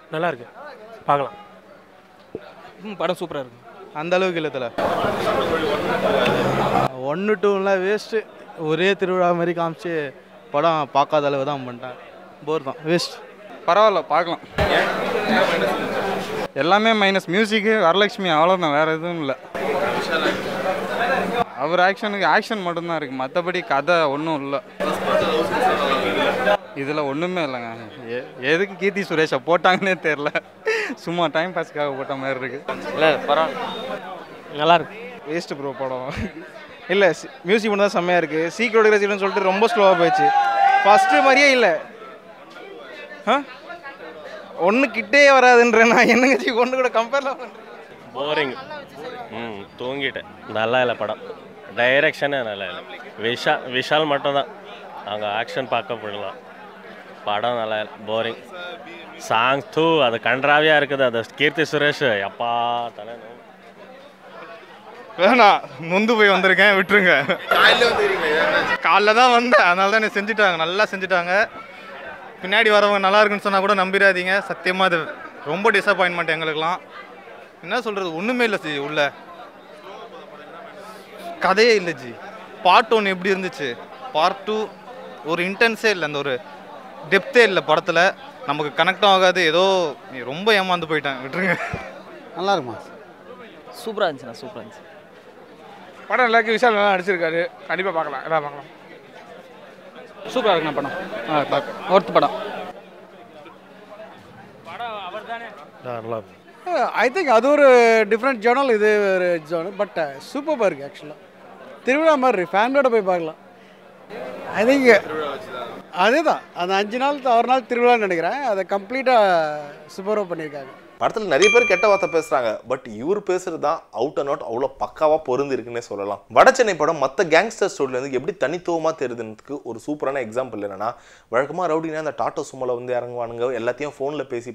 நல்லா இருக்கு பார்க்கலாம் ம் படம் சூப்பராக இருக்கும் அந்த அளவுக்கு இல்லை தல ஒன்று டூலாம் வேஸ்ட்டு ஒரே திருவிழா மாதிரி காமிச்சு படம் பார்க்காத அளவு தான் பண்ணிட்டாங்க போர் தான் வேஸ்ட் பரவாயில்ல பார்க்கலாம் எல்லாமே மைனஸ் மியூசிக்கு வரலட்சுமி அவ்வளோதான் வேறு எதுவும் இல்லை அவர் ஆக்ஷனுக்கு ஆக்ஷன் மட்டும்தான் இருக்குது மற்றபடி கதை ஒன்றும் இல்லை இதில் ஒன்றுமே இல்லைங்க எ- எதுக்கு கீர்த்தி சுரேஷை போட்டாங்கன்னே தெரில சும்மா டைம் பாஸ்க்காக போட்ட மாதிரி இருக்குது இல்லை பரவாயில்ல நல்லா இருக்கு வேஸ்ட் ப்ரோ படம் இல்லை மியூசிக் மட்டும் தான் செம்மையாக இருக்குது சீக்கிரம் ரசிகள்னு சொல்லிட்டு ரொம்ப ஸ்லோவாக போயிடுச்சு ஃபஸ்ட்டு மாதிரியே இல்லை ஆ ஒன்று கிட்டே வராதுன்ற நான் என்னங்க ஜி ஒன்று கூட கம்பேர்லாம் பண்ணுறேன் போரிங் ம் தூங்கிட்டேன் நல்லா இல்லை படம் டைரக்ஷனே நல்லா இல்லை விஷா விஷால் மட்டும்தான் அவங்க ஆக்ஷன் பார்க்க போடலாம் படம் நல்லா இல்லை போரிங் சாங் தூ அது கன்றாவியாக இருக்குது அது கீர்த்தி சுரேஷ் எப்பா தலை நோவு. வேணாம் நொந்து போய் வந்திருக்கேன் விட்டுருங்க காலைல தான் வந்தேன் அதனால தான் என்ன செஞ்சுட்டாங்க நல்லா செஞ்சுட்டாங்க பின்னாடி வரவங்க நல்லா இருக்குன்னு சொன்னால் கூட நம்பிடாதீங்க சத்தியமாக அது ரொம்ப டிசப்பாயின்மெண்ட் எங்களுக்குலாம் என்ன சொல்கிறது ஒன்றுமே இல்லை ஜி உள்ள கதையே இல்லை ஜி பார்ட் ஒன் எப்படி இருந்துச்சு பார்ட் டூ ஒரு இன்டென்ஸே இல்லை அந்த ஒரு டெப்த்தே இல்லை படத்தில் நமக்கு கனெக்டும் ஆகாது ஏதோ ரொம்ப ஏமாந்து போயிட்டேன் விட்டுருங்க நல்லா இருக்குமா சூப்பராக இருந்துச்சுண்ணா சூப்பராக இருந்துச்சு படம் எல்லாருக்கும் விஷால் நல்லா நடிச்சிருக்காரு கண்டிப்பாக பார்க்கலாம் எல்லாம் பார்க்கலாம் சூப்பராக இருக்குண்ணா படம் ஆ பார்க்க ஒர்த்து படம் நல்லா இருக்கு. ஐ திங்க் அது ஒரு டிஃப்ரெண்ட் ஜேர்னல் இது ஒரு ஜேர்னல் பட் சூப்பராக இருக்குது ஆக்சுவலாக திருவிழா மாதிரி ஃபேமிலியோட போய் பார்க்கலாம் ஐ திங்க் அதே தான் அந்த அஞ்சு நாள் ஆறு நாள் திருவிழான்னு நினைக்கிறேன் அதை கம்ப்ளீட்டாக சூப்பராக பண்ணியிருக்காங்க படத்தில் நிறைய பேர் கெட்ட வார்த்தை பேசுகிறாங்க பட் இவர் பேசுறது தான் அவுட் அண்ட் அவுட் அவ்வளோ பக்காவாக பொருந்து இருக்குன்னே சொல்லலாம் வட சென்னை படம் மற்ற கேங்ஸ்டர் ஸ்டோரிலேருந்து எப்படி தனித்துவமாக தெரியுதுன்றதுக்கு ஒரு சூப்பரான எக்ஸாம்பிள் என்னன்னா வழக்கமாக ரவுடினா அந்த டாட்டா சுமலை வந்து இறங்குவானுங்க எல்லாத்தையும் ஃபோனில் பேசி